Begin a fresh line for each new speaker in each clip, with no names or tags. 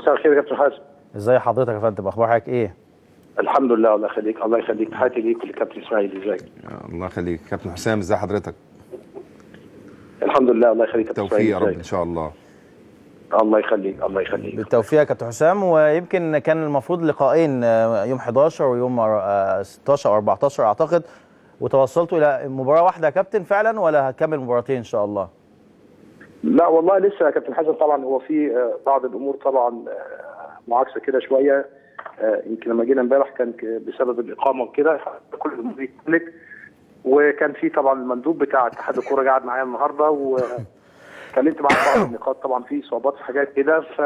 مساء الخير يا كابتن حازم
ازي حضرتك يا فندم اخبار حضرتك ايه
الحمد لله الله يخليك الله يخليك تحياتي ليك ولكابتن اسماعيل ازيك
الله يخليك كابتن حسام ازي حضرتك
الحمد لله الله يخليك كابتن
توفيق يا
إسماعيل،
رب
إزيك؟
ان شاء الله
الله يخليك الله يخليك
بالتوفيق يا كابتن حسام ويمكن كان المفروض لقاءين آه، يوم 11 ويوم آه، 16 او 14 اعتقد وتوصلتوا الى مباراه واحده يا كابتن فعلا ولا هتكمل مباراتين ان شاء الله
لا والله لسه يا كابتن حازم طبعا هو في آه، بعض الامور طبعا آه، معاكسه كده شويه آه، يمكن لما جينا امبارح كان ك- بسبب الاقامه وكده كل الامور دي اتقلت. وكان في طبعا المندوب بتاع اتحاد الكوره قاعد معايا النهارده وكلمت معاه في بعض النقاط طبعا في صعوبات في حاجات كده ف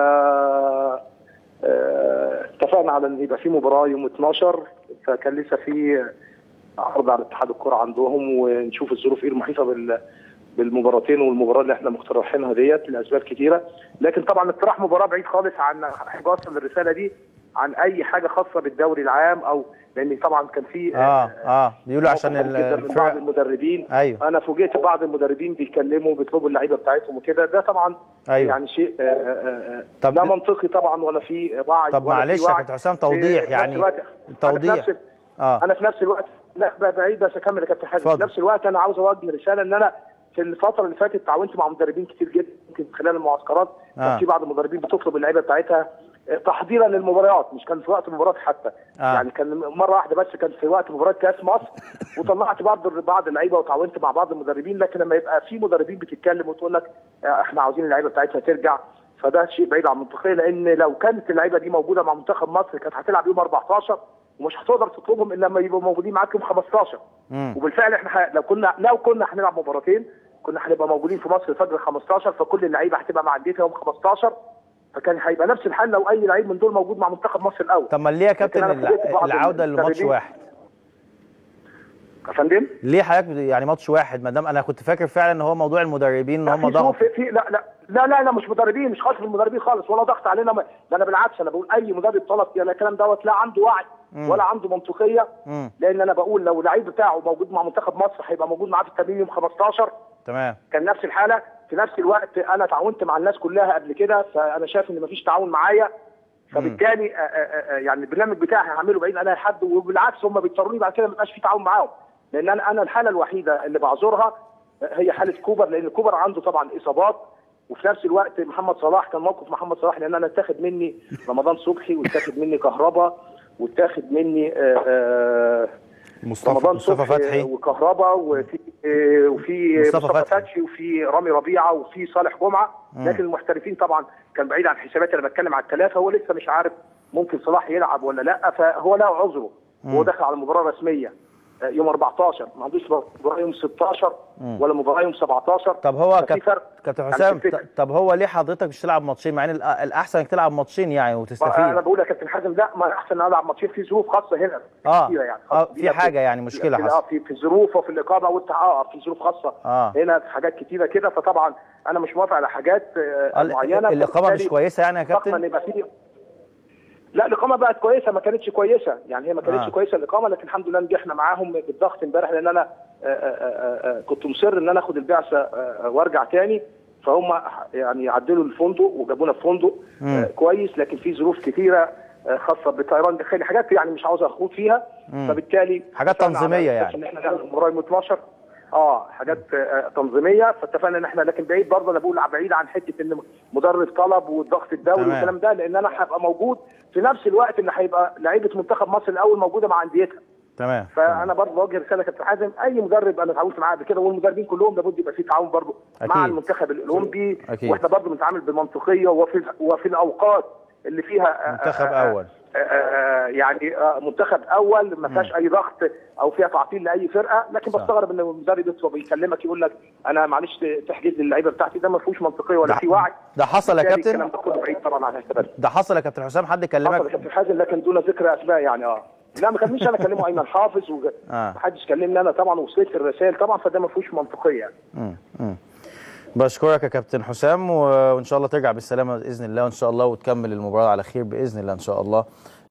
آه، اتفقنا على ان يبقى في مباراه يوم 12 فكان لسه في عرض على اتحاد الكوره عندهم ونشوف الظروف ايه المحيطه بال بالمباراتين والمباراه اللي احنا مقترحينها ديت لاسباب كتيره لكن طبعا اقتراح مباراه بعيد خالص عن احب اوصل الرساله دي عن اي حاجه خاصه بالدوري العام او لان طبعا كان في
اه اه بيقولوا عشان
موقف جداً من بعض
الفرق
المدربين
ايوه
انا فوجئت بعض المدربين بيتكلموا بيطلبوا اللعيبه بتاعتهم وكده ده طبعا
أيوة.
يعني شيء آه، آه، آه،
طب
لا
د-
منطقي طبعا ولا في وعي
طب
ولا في
معلش يا
وعي.
كابتن حسام
في-
توضيح
في نفس
يعني
الوقت-
توضيح.
أنا في نفس
اه
انا في نفس الوقت لا ب- بعيد بس اكمل يا كابتن حازم
اتفضل.
في نفس الوقت انا عاوز اوجه رساله ان انا في الفتره اللي فاتت تعاونت مع مدربين كتير جدا يمكن خلال المعسكرات
آه.
كان في بعض المدربين بتطلب اللعيبه بتاعتها آه، تحضيرا للمباريات مش كان في وقت المباراه حتى
آه.
يعني كان مره واحده بس كان في وقت مباراه كاس مصر وطلعت بعض بعض اللعيبه وتعاونت مع بعض المدربين لكن لما يبقى في مدربين بتتكلم وتقول لك آه، احنا عاوزين اللعيبه بتاعتها ترجع فده شيء بعيد عن المنطقيه لان لو كانت اللعيبه دي موجوده مع منتخب مصر كانت هتلعب يوم 14 ومش هتقدر تطلبهم الا لما يبقوا موجودين معاك يوم 15
مم.
وبالفعل احنا ح- لو كنا لو كنا هنلعب مباراتين كنا هنبقى موجودين في مصر فجر 15 فكل اللعيبه هتبقى مع انديتها يوم 15 فكان هيبقى نفس الحال لو اي لعيب من دول موجود مع منتخب مصر الاول
طب ما ليه يا كابتن
أنا فوجئت
الع-
بعض
العوده لماتش
المدربين.
واحد
يا فندم
ليه حضرتك بت- يعني ماتش واحد ما دام انا كنت فاكر فعلا ان هو موضوع المدربين ان
لا،
هم
في
ضغط
ظروف- في لا لا لا لا لا مش مدربين مش خاص بالمدربين خالص ولا ضغط علينا ما- ده انا بالعكس انا بقول اي مدرب طلب يا الكلام دوت لا عنده وعي ولا عنده منطقيه
مم.
لان انا بقول لو اللعيب بتاعه موجود مع منتخب مصر هيبقى موجود معاه في التمرين يوم 15
تمام
كان نفس الحاله في نفس الوقت انا تعاونت مع الناس كلها قبل كده فانا شايف ان مفيش تعاون معايا فبالتالي آه، آه، آه، يعني البرنامج بتاعي هعمله بعيد عن اي حد وبالعكس هم بيضطروني بعد كده ما يبقاش في تعاون معاهم لان انا انا الحاله الوحيده اللي بعذرها آه، هي حاله كوبر لان كوبر عنده طبعا اصابات وفي نفس الوقت محمد صلاح كان موقف محمد صلاح لان انا اتاخد مني رمضان صبحي واتاخد مني كهربا واتاخد مني آه، آه،
مصطفى
رمضان
مصطفى
صبحي
فتحي
وكهربا وفي آه، وفي
مصطفى
مصطفى,
فتحي.
فتحي وفي رامي ربيعه وفي صالح جمعه لكن المحترفين طبعا كان بعيد عن حساباتي انا بتكلم على الثلاثه هو لسه مش عارف ممكن صلاح يلعب ولا لا فهو له عذره هو داخل على مباراه رسميه آه، يوم 14 ما عندوش مباراه يوم 16 ولا مباراه يوم 17
طب هو
ففي
كابتن
فرق
كابتن
يعني
حسام
في الفكر.
ط- طب هو ليه حضرتك مش تلعب ماتشين مع ان الأ- الاحسن انك تلعب ماتشين يعني
انا
وتستفيد
بقول يا كابتن حازم لا ما احسن ان العب ماتشين في ظروف خاصه هنا
آه.
كتيرة يعني
آه،
خاصة
في
بينا
حاجة يعني مشكلة
في-
حصلت.
اه في في الظروف وفي الاقامه والت... اه في ظروف خاصه
آه.
هنا في حاجات كتيره كده فطبعا انا مش موافق على حاجات آه
ال-
معينه
الاقامه مش
فبالتالي
كويسه يعني يا
ضغط ان
كابتن
يبقى فيه لا الاقامه بقت كويسه ما كانتش كويسه يعني هي ما كانتش
آه.
آه. كويسه الاقامه لكن الحمد لله نجحنا معاهم بالضغط امبارح لان انا آه، آه، آه، آه، كنت مصر ان انا اخد البعثه آه، آه، وارجع تاني فهم يعني عدلوا الفندق وجابونا في فندق آه، كويس لكن في ظروف كتيره آه، خاصه بالطيران الداخلي حاجات يعني مش عاوز اخوض فيها فبالتالي
حاجات
اتفقنا على
تنظيمية
أساس
يعني.
ان احنا نعمل مباراه يوم 12 اه حاجات آه، تنظيميه فاتفقنا ان احنا لكن بعيد برضه انا بقول بعيد عن حته ان مدرب طلب والضغط الدولي
تمام.
والكلام ده لان انا هبقى موجود في نفس الوقت اللي هيبقى لعيبه منتخب مصر الاول موجوده مع انديتها
تمام
فانا برضه بوجه رساله كابتن حازم اي مدرب انا اتعاونت معاه قبل كده والمدربين كلهم لابد يبقى في تعاون برضه
أكيد.
مع المنتخب الاولمبي
أكيد.
واحنا برضه بنتعامل بمنطقيه وفي وفي الاوقات اللي فيها آه،
منتخب
آه، آه،
أول.
آه، آه، يعني آه، منتخب اول ما فيهاش اي ضغط او فيها تعطيل لاي فرقه لكن
صح.
بستغرب ان المدرب يطلب يكلمك يقول لك انا معلش تحجز لي اللعيبه بتاعتي ده ما فيهوش منطقيه ولا
ده-
في وعي
ده حصل يا
بالتالي
كابتن
الكلام ده كله بعيد طبعا عن حسابات
ده حصل يا كابتن حسام حد
حصل يا
كلمك
كابتن حازم لكن دون ذكر اسماء يعني اه لا ما كلمنيش انا كلمه ايمن حافظ
آه.
ومحدش كلمني انا طبعا وصلت الرسائل طبعا فده ما فيهوش منطقيه يعني
مم. مم. بشكرك يا كابتن حسام و- وان شاء الله ترجع بالسلامه باذن الله وان شاء الله وتكمل المباراه على خير باذن الله ان شاء الله